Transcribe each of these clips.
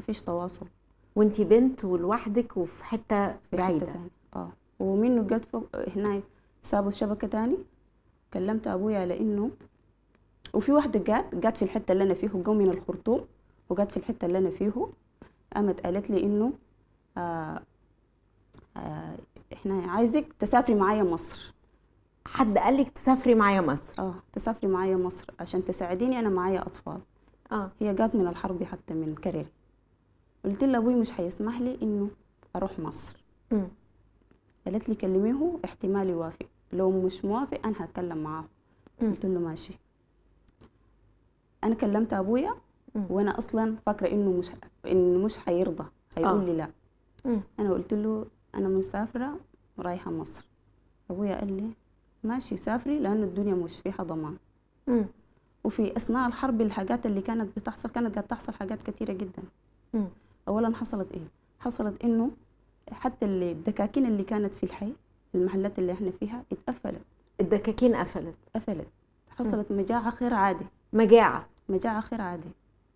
فيش تواصل وانتي بنت ولوحدك وفي حته في حتة بعيده تاني. اه ومنه جت فوق هنا سابوا الشبكة تاني كلمت أبويا على إنه وفي واحدة جات جات في الحتة اللي أنا فيه جو من الخرطوم وجات في الحتة اللي أنا فيه قامت قالت لي إنه آه آه إحنا عايزك تسافري معايا مصر حد قال لك تسافري معايا مصر اه تسافري معايا مصر عشان تساعديني أنا معايا أطفال اه هي جات من الحرب حتى من كريري قلت لها أبوي مش هيسمح لي إنه أروح مصر مم. قالت لي كلميه احتمال يوافق لو مش موافق انا هتكلم معاه مم. قلت له ماشي انا كلمت ابويا مم. وانا اصلا فاكره انه مش انه مش هيرضى هيقول آه. لي لا مم. انا قلت له انا مسافره رايحه مصر ابويا قال لي ماشي سافري لان الدنيا مش فيها ضمان مم. وفي اثناء الحرب الحاجات اللي كانت بتحصل كانت قاعد تحصل حاجات كتيره جدا مم. اولا حصلت ايه حصلت انه حتى اللي الدكاكين اللي كانت في الحي المحلات اللي احنا فيها اتقفلت الدكاكين قفلت قفلت حصلت مجاعة غير عادي مجاعه مجاعة غير عادي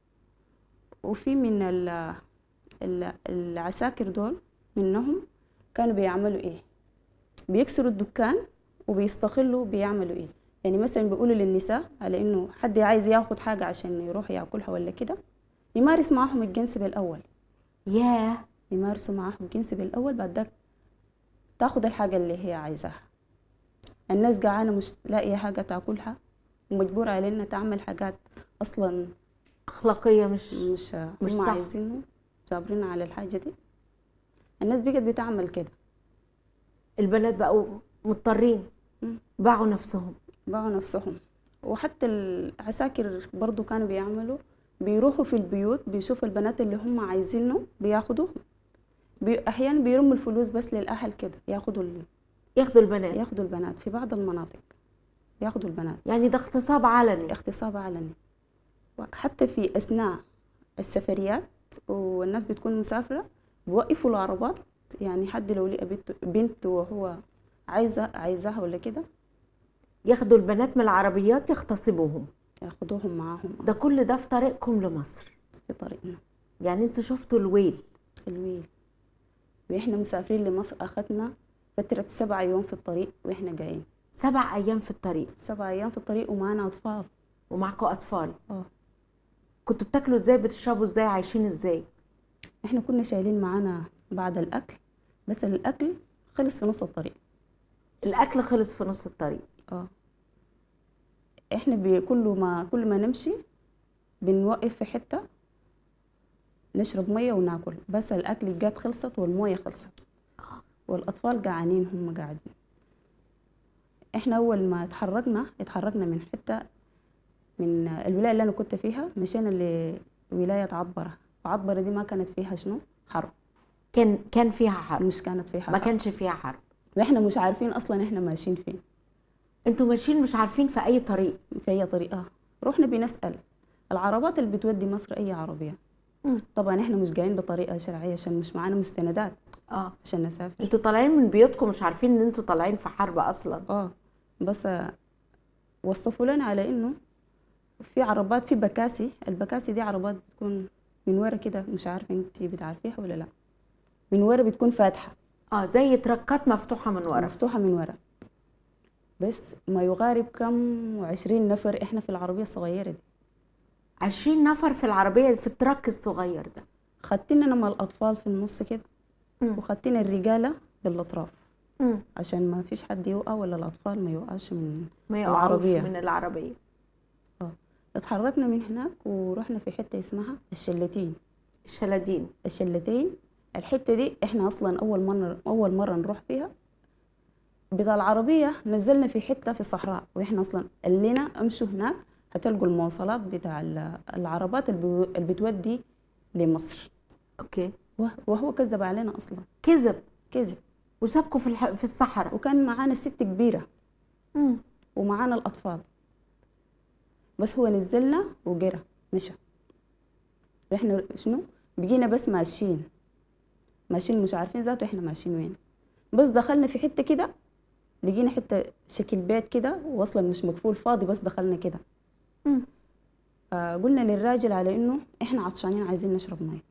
وفي من ال ال العساكر دول منهم كانوا بيعملوا ايه بيكسروا الدكان وبيستغلوا بيعملوا ايه يعني مثلا بيقولوا للنساء على انه حد عايز ياخد حاجة عشان يروح ياكلها ولا كده يمارس معاهم الجنس بالأول ياه يمارسوا معاهم الجنس بالأول بعد ذاك تاخد الحاجة اللي هي عايزاها الناس جعانة مش لاقية حاجة تاكلها ومجبورة علينا تعمل حاجات أصلا اخلاقيه مش مش مش هم صح. عايزينه صابرين على الحاجة دي الناس بقت بتعمل كده البنات بقوا مضطرين مم. باعوا نفسهم باعوا نفسهم وحتى العساكر برضو كانوا بيعملوا بيروحوا في البيوت بيشوفوا البنات اللي هم عايزينه بياخدوهم بي... أحيانا بيرموا الفلوس بس للأهل كده ياخدوا ال... ياخدوا البنات ياخدوا البنات في بعض المناطق ياخدوا البنات يعني ده اغتصاب علني اغتصاب علني حتى في أثناء السفريات والناس بتكون مسافرة بيوقفوا العربات يعني حد لو لقى بنت, بنت وهو عايزة عايزاها ولا كده ياخدوا البنات من العربيات يغتصبوهم ياخدوهم معاهم ده كل ده في طريقكم لمصر في طريقنا يعني انتوا شفتوا الويل الويل واحنا مسافرين لمصر اخذنا فترة سبعة يوم في الطريق واحنا جايين سبع ايام في الطريق سبعة ايام في الطريق ومعانا اطفال ومعكم اطفال اه كنتوا بتاكلوا ازاي بتشربوا ازاي عايشين ازاي احنا كنا شايلين معانا بعد الاكل بس الاكل خلص في نص الطريق الاكل خلص في نص الطريق اه احنا ب- كل ما كل ما نمشي بنوقف في حتة نشرب مية وناكل بس الأكل جات خلصت والمية خلصت والأطفال جعانين هم قاعدين احنا أول ما اتحركنا اتحركنا من حتة من الولاية اللي أنا كنت فيها مشينا لولاية عطبرة وعطبرة دي ما كانت فيها شنو حرب كان كان فيها حرب مش كانت فيها ما حرب كانش فيها حرب واحنا مش عارفين أصلا احنا ماشيين فين انتوا ماشيين مش عارفين في اي طريق في أي طريقة رحنا بنسأل العربات اللي بتودي مصر أي عربية مم. طبعا احنا مش جايين بطريقة شرعية عشان مش معانا مستندات اه عشان نسافر انتوا طالعين من بيوتكم مش عارفين ان انتوا طالعين في حرب اصلا اه بس آه، وصفوا لنا على انه في عربات في بكاسي البكاسي دي عربات بتكون من ورا كده مش عارفة انت بتعرفيها ولا لا من ورا بتكون فاتحة اه زي تركات مفتوحه من ورا مفتوحة من ورا بس ما يقارب كم وعشرين نفر احنا في العربية الصغيرة دي 20 نفر في العربيه في الترك الصغير ده خدتنا انا مع الاطفال في النص كده مم. وخدتنا الرجالة بالاطراف مم. عشان ما فيش حد يوقع ولا الاطفال ما يوقعش من ما يقعوش العربية. من العربيه اتحركنا من هناك ورحنا في حتة اسمها الشلتين الشلادين الشلتين الحتة دي احنا اصلا اول مرة اول مرة نروح فيها بتاع العربية نزلنا في حتة في الصحراء واحنا اصلا قال لنا امشوا هناك هتلقوا المواصلات بتاع ال- العربات اللي بو- اللي بتودي لمصر اوكي وه- وهو كذب علينا اصلا كذب كذب وسابكم في الح... في الصحراء وكان معانا ست كبيرة مم. ومعانا الأطفال بس هو نزلنا وجرى مشى واحنا شنو بقينا بس ماشيين ماشيين مش عارفين ذاته احنا ماشيين وين بس دخلنا في حتة كده لقينا حتة شكل بيت كده واصلا مش مقفول فاضي بس دخلنا كده مم. آه قلنا للراجل على انه احنا عطشانين عايزين نشرب ميه